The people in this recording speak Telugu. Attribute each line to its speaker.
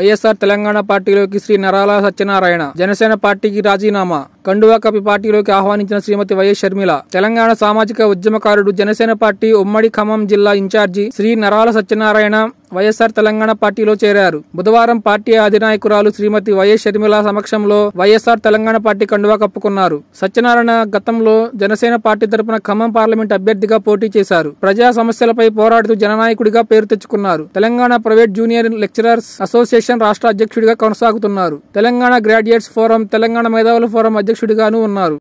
Speaker 1: వైఎస్ఆర్ తెలంగాణ పార్టీలోకి శ్రీ నరాల సత్యనారాయణ జనసేన పార్టీకి రాజీనామా కండువా కపి పార్టీలోకి ఆహ్వానించిన శ్రీమతి వైఎస్ షర్మిల తెలంగాణ సామాజిక ఉద్యమకారుడు జనసేన పార్టీ ఉమ్మడి ఖమ్మం జిల్లా ఇన్ఛార్జి శ్రీ నరాల సత్యనారాయణ వైఎస్ఆర్ తెలంగాణ పార్టీలో చేరారు బుధవారం పార్టీ అధినాయకురాలు శ్రీమతి వైఎస్ షర్మిల సమక్షంలో వైఎస్ఆర్ తెలంగాణ పార్టీ కండువా కప్పుకున్నారు సత్యనారాయణ గతంలో జనసేన పార్టీ తరపున ఖమ్మం పార్లమెంట్ అభ్యర్థిగా పోటీ చేశారు ప్రజా సమస్యలపై పోరాడుతూ జననాయకుడిగా పేరు తెచ్చుకున్నారు Telangana private junior lecturers association రాష్ట్ర అధ్యక్షుడిగా కొనసాగుతున్నారు తెలంగాణ గ్రాడ్యుయేట్స్ ఫోరం తెలంగాణ మేధావుల ఫోరం అధ్యక్షుడిగాను ఉన్నారు